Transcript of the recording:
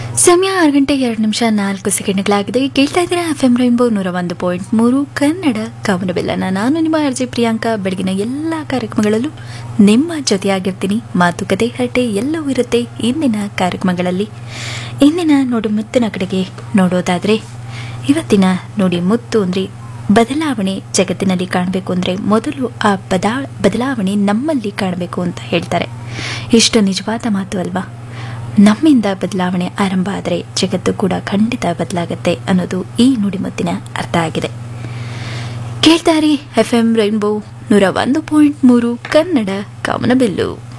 ಸಮಯ ಆರು ಗಂಟೆ ಎರಡು ನಿಮಿಷ ನಾಲ್ಕು ಸೆಕೆಂಡ್ಗಳಾಗಿದೆ ಕೇಳ್ತಾ ಇದ್ದೀರಾ ಎಫ್ ಎಂ ರೈನ್ಬೋ ನೂರ ಒಂದು ಪಾಯಿಂಟ್ ಮೂರು ಕನ್ನಡ ಕಾಮನಬೆಲ್ಲನ ನಾನು ನಿಮ್ಮ ಅರ್ಜಿ ಪ್ರಿಯಾಂಕಾ ಬೆಳಗಿನ ಎಲ್ಲ ಕಾರ್ಯಕ್ರಮಗಳಲ್ಲೂ ನಿಮ್ಮ ಜೊತೆಯಾಗಿರ್ತೀನಿ ಮಾತುಕತೆ ಹರಟೆ ಎಲ್ಲವೂ ಇರುತ್ತೆ ಇಂದಿನ ಕಾರ್ಯಕ್ರಮಗಳಲ್ಲಿ ಇಂದಿನ ನೋಡಿ ಮುತ್ತಿನ ಕಡೆಗೆ ನೋಡೋದಾದರೆ ಇವತ್ತಿನ ನೋಡಿ ಮುತ್ತು ಅಂದರೆ ಬದಲಾವಣೆ ಜಗತ್ತಿನಲ್ಲಿ ಕಾಣಬೇಕು ಅಂದರೆ ಮೊದಲು ಆ ಬದಾ ಬದಲಾವಣೆ ನಮ್ಮಲ್ಲಿ ಕಾಣಬೇಕು ಅಂತ ಹೇಳ್ತಾರೆ ಇಷ್ಟು ನಿಜವಾದ ಮಾತು ಅಲ್ವಾ ನಮ್ಮಿಂದ ಬದಲಾವಣೆ ಆರಂಭ ಆದರೆ ಜಗತ್ತು ಕೂಡ ಖಂಡಿತ ಬದಲಾಗತ್ತೆ ಅನ್ನೋದು ಈ ನುಡಿಮುತ್ತಿನ ಅರ್ಥ ಆಗಿದೆ ಕೇಳ್ತಾರಿ ಎಫ್ ಎಂ ರೈನ್ಬೋ ನೂರ ಒಂದು ಪಾಯಿಂಟ್ ಮೂರು ಕನ್ನಡ ಕಾಮನಬಿಲ್ಲು